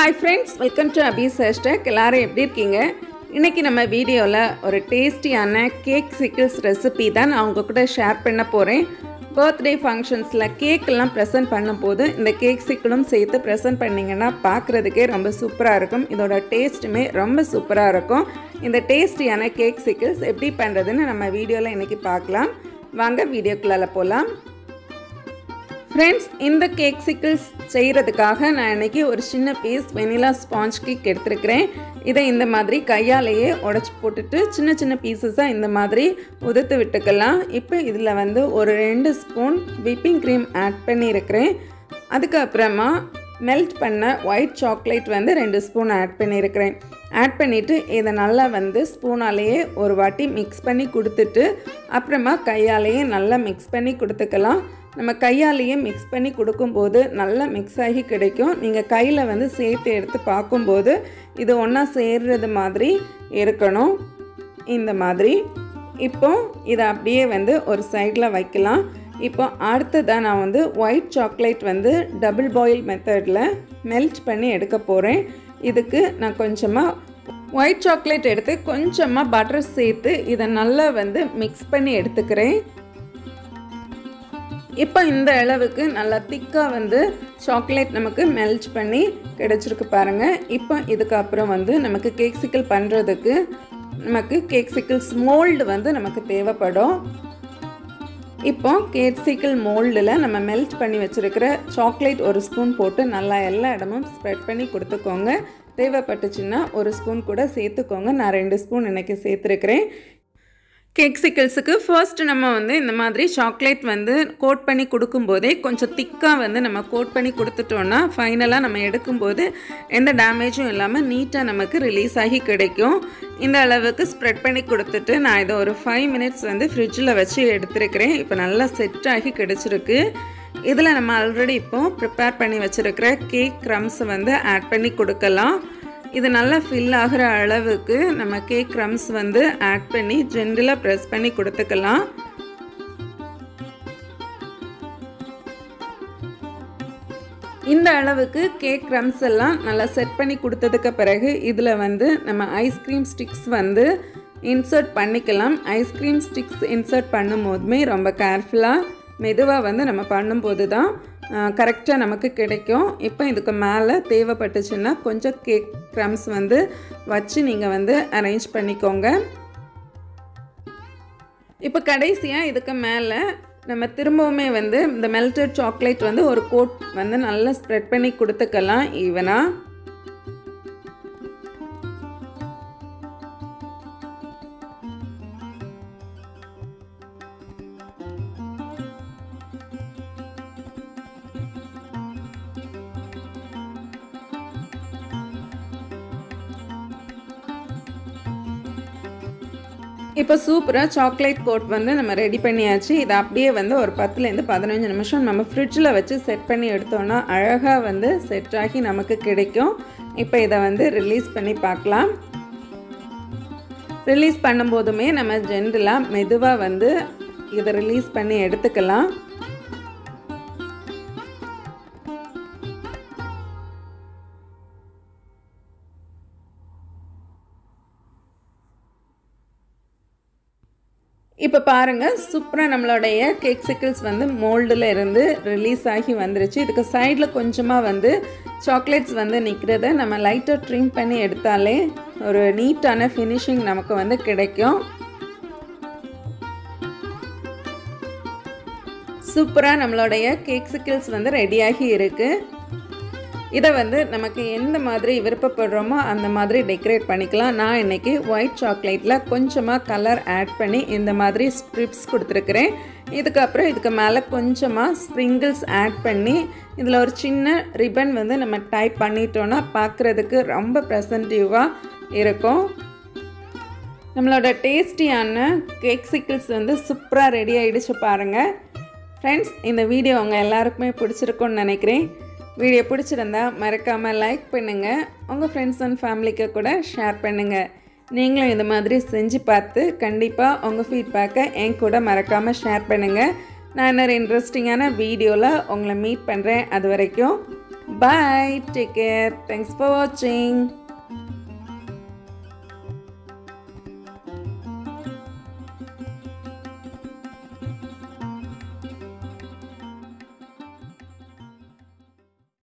hi friends welcome to அபீஸ் hashtag எல்லாரும் எப்படி இருக்கீங்க இன்றைக்கி நம்ம வீடியோவில் ஒரு டேஸ்டியான கேக் சிக்கிள்ஸ் ரெசிபி தான் நான் உங்கள் கூட ஷேர் பண்ண போகிறேன் பர்த்டே ஃபங்க்ஷன்ஸில் கேக்கெல்லாம் ப்ரெசென்ட் பண்ணும்போது இந்த கேக் சிக்கிளும் சேர்த்து ப்ரெசென்ட் பண்ணிங்கன்னா பார்க்குறதுக்கே ரொம்ப சூப்பராக இருக்கும் இதோட டேஸ்ட்டுமே ரொம்ப சூப்பராக இருக்கும் இந்த டேஸ்டியான கேக் சிக்கிள்ஸ் எப்படி பண்ணுறதுன்னு நம்ம வீடியோவில் இன்றைக்கி பார்க்கலாம் வாங்க வீடியோக்குள்ளால போகலாம் ஃப்ரெண்ட்ஸ் இந்த கேக் சிக்கிள்ஸ் செய்கிறதுக்காக நான் இன்றைக்கி ஒரு சின்ன பீஸ் வெனிலா ஸ்பாஞ்ச் கேக் எடுத்துருக்கிறேன் இதை இந்த மாதிரி கையாலேயே உடச்சி போட்டுட்டு சின்ன சின்ன பீசஸாக இந்த மாதிரி உதுத்து விட்டுக்கலாம் இப்போ இதில் வந்து ஒரு ரெண்டு ஸ்பூன் விப்பிங் க்ரீம் ஆட் பண்ணியிருக்கிறேன் அதுக்கப்புறமா மெல்ட் பண்ண ஒயிட் சாக்லேட் வந்து ரெண்டு ஸ்பூன் ஆட் பண்ணியிருக்கிறேன் ஆட் பண்ணிவிட்டு இதை நல்லா வந்து ஸ்பூனாலேயே ஒரு வாட்டி மிக்ஸ் பண்ணி கொடுத்துட்டு அப்புறமா கையாலேயே நல்லா மிக்ஸ் பண்ணி கொடுத்துக்கலாம் நம்ம கையாலேயே மிக்ஸ் பண்ணி கொடுக்கும்போது நல்லா மிக்ஸ் ஆகி கிடைக்கும் நீங்கள் கையில் வந்து சேர்த்து எடுத்து பார்க்கும்போது இது ஒன்றா சேர்றது மாதிரி இருக்கணும் இந்த மாதிரி இப்போ இதை அப்படியே வந்து ஒரு சைடில் வைக்கலாம் இப்போ அடுத்ததாக நான் வந்து ஒயிட் சாக்லேட் வந்து டபுள் பாயில் மெத்தடில் மெல்ட் பண்ணி எடுக்க போகிறேன் இதுக்கு நான் கொஞ்சமாக ஒயிட் சாக்லேட் எடுத்து கொஞ்சமாக பட்டர் சேர்த்து இதை நல்லா வந்து மிக்ஸ் பண்ணி எடுத்துக்கிறேன் இப்போ இந்த அளவுக்கு நல்லா திக்காக வந்து சாக்லேட் நமக்கு மெல்ட் பண்ணி கிடச்சிருக்கு பாருங்கள் இப்போ இதுக்கப்புறம் வந்து நமக்கு கேக் சிக்கிள் பண்ணுறதுக்கு நமக்கு கேக் சிக்கிள்ஸ் மோல்டு வந்து நமக்கு தேவைப்படும் இப்போ கேக் சிக்கிள் மோல்டில் நம்ம மெல்ட் பண்ணி வச்சுருக்கிற சாக்லேட் ஒரு ஸ்பூன் போட்டு நல்லா எல்லா இடமும் ஸ்ப்ரெட் பண்ணி கொடுத்துக்கோங்க தேவைப்பட்டுச்சுன்னா ஒரு ஸ்பூன் கூட சேர்த்துக்கோங்க நான் ரெண்டு ஸ்பூன் இன்றைக்கி சேர்த்துருக்கிறேன் கேக் சிக்கிள்ஸுக்கு ஃபர்ஸ்ட் நம்ம வந்து இந்த மாதிரி சாக்லேட் வந்து கோட் பண்ணி கொடுக்கும்போதே கொஞ்சம் திக்காக வந்து நம்ம கோட் பண்ணி கொடுத்துட்டோன்னா ஃபைனலாக நம்ம எடுக்கும்போது எந்த டேமேஜும் இல்லாமல் நீட்டாக நமக்கு ரிலீஸ் ஆகி கிடைக்கும் இந்த அளவுக்கு ஸ்ப்ரெட் பண்ணி கொடுத்துட்டு நான் இதை ஒரு ஃபைவ் மினிட்ஸ் வந்து ஃப்ரிட்ஜில் வச்சு எடுத்துருக்கிறேன் இப்போ நல்லா செட் ஆகி கிடச்சிருக்கு இதில் நம்ம ஆல்ரெடி இப்போ ப்ரிப்பேர் பண்ணி வச்சுருக்கிற கேக் க்ரம்ஸை வந்து ஆட் பண்ணி கொடுக்கலாம் இது நல்லா ஃபில் ஆகிற அளவுக்கு நம்ம கேக் க்ரம்ஸ் வந்து ஆட் பண்ணி ஜென்ரலாக ப்ரெஸ் பண்ணி கொடுத்துக்கலாம் இந்த அளவுக்கு கேக் க்ரம்ஸ் எல்லாம் நல்லா செட் பண்ணி கொடுத்ததுக்கு பிறகு இதில் வந்து நம்ம ஐஸ்கிரீம் ஸ்டிக்ஸ் வந்து இன்சர்ட் பண்ணிக்கலாம் ஐஸ்கிரீம் ஸ்டிக்ஸ் இன்சர்ட் பண்ணும்போதுமே ரொம்ப கேர்ஃபுல்லாக மெதுவாக வந்து நம்ம பண்ணும்போது தான் கரெக்டாக நமக்கு கிடைக்கும் இப்போ இதுக்கு மேலே தேவைப்பட்டுச்சுன்னா கொஞ்சம் கேக் க்ரம்ஸ் வந்து வச்சு நீங்கள் வந்து அரேஞ்ச் பண்ணிக்கோங்க இப்போ கடைசியாக இதுக்கு மேலே நம்ம திரும்பவுமே வந்து இந்த மெல்டட் சாக்லேட் வந்து ஒரு கோட் வந்து நல்லா ஸ்ப்ரெட் பண்ணி கொடுத்துக்கலாம் ஈவனாக இப்போ சூப்பராக சாக்லேட் கோட் வந்து நம்ம ரெடி பண்ணியாச்சு இதை அப்படியே வந்து ஒரு பத்துலேருந்து பதினஞ்சு நிமிஷம் நம்ம ஃப்ரிட்ஜில் வச்சு செட் பண்ணி எடுத்தோன்னா அழகாக வந்து செட் ஆகி நமக்கு கிடைக்கும் இப்போ இதை வந்து ரிலீஸ் பண்ணி பார்க்கலாம் ரிலீஸ் பண்ணும்போதுமே நம்ம ஜென்ரலாக மெதுவாக வந்து இதை ரிலீஸ் பண்ணி எடுத்துக்கலாம் இப்போ பாருங்கள் சூப்பராக நம்மளுடைய கேக் சிக்கிள்ஸ் வந்து மோல்டில் இருந்து ரிலீஸ் ஆகி வந்துருச்சு இதுக்கு சைடில் கொஞ்சமாக வந்து சாக்லேட்ஸ் வந்து நிற்கிறத நம்ம லைட்டாக ட்ரிம் பண்ணி எடுத்தாலே ஒரு நீட்டான ஃபினிஷிங் நமக்கு வந்து கிடைக்கும் சூப்பராக நம்மளுடைய கேக் சிக்கிள்ஸ் வந்து ரெடியாகி இருக்குது இதை வந்து நமக்கு எந்த மாதிரி விருப்பப்படுறோமோ அந்த மாதிரி டெக்கரேட் பண்ணிக்கலாம் நான் இன்றைக்கி ஒயிட் சாக்லேட்டில் கொஞ்சமாக கலர் ஆட் பண்ணி இந்த மாதிரி ஸ்ட்ரிப்ஸ் கொடுத்துருக்குறேன் இதுக்கப்புறம் இதுக்கு மேலே கொஞ்சமாக ஸ்ப்ரிங்கிள்ஸ் ஆட் பண்ணி இதில் ஒரு சின்ன ரிப்பன் வந்து நம்ம டைப் பண்ணிட்டோன்னா பார்க்குறதுக்கு ரொம்ப ப்ரெசன்டிவாக இருக்கும் நம்மளோட டேஸ்டியான கேக் சிக்கிள்ஸ் வந்து சூப்பராக ரெடி ஆகிடுச்சு பாருங்கள் ஃப்ரெண்ட்ஸ் இந்த வீடியோ உங்கள் எல்லாருக்குமே பிடிச்சிருக்குன்னு நினைக்கிறேன் வீடியோ பிடிச்சிருந்தா மறக்காமல் லைக் பண்ணுங்கள் உங்கள் ஃப்ரெண்ட்ஸ் அண்ட் ஃபேமிலிக்கு கூட ஷேர் பண்ணுங்கள் நீங்களும் இந்த மாதிரி செஞ்சு பார்த்து கண்டிப்பாக உங்கள் ஃபீட்பேக்கை என் கூட மறக்காமல் ஷேர் பண்ணுங்கள் நான் இன்னொரு இன்ட்ரெஸ்டிங்கான வீடியோவில் உங்களை மீட் பண்ணுறேன் அது வரைக்கும் bye take care thanks for வாட்சிங்